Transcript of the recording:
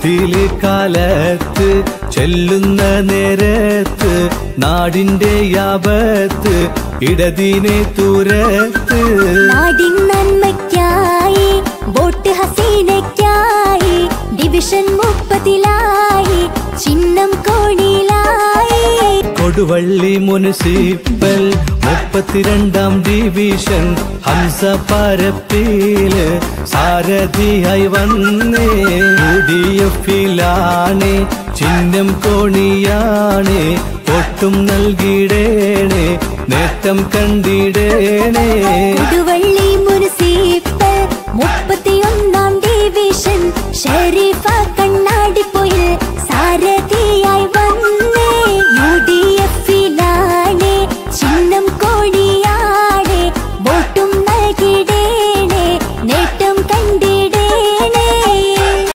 കരുത്തില് കാലത്ത് ചെല്ലുന്ന നേരത്ത് നാടിന്റെ യാപത്ത് ഇടതിനെ തുരത്ത് നാടിൻ നന്മയ്ക്കായി വോട്ട് ഹസീനയ്ക്കായി ഡിവിഷൻ മുപ്പതിലായി ചിഹ്നം കോണിലായി കൊടുവള്ളി മുനിസിപ്പൽ മുപ്പത്തിരണ്ടാം ഡിവിഷൻ ഹംസ പരപ്പില് സാരഥിയായി വന്നേ യു ഡി എഫിലാണ് ചിഹ്നം കോണിയാണ് ഒട്ടും നൽകിടേണേ നേട്ടം കണ്ടിടേണേ കൊടുവള്ളി മുനിസിപ്പൽ മുപ്പത്തിയൊന്നാം ഡിവിഷൻ ഷെരീഫ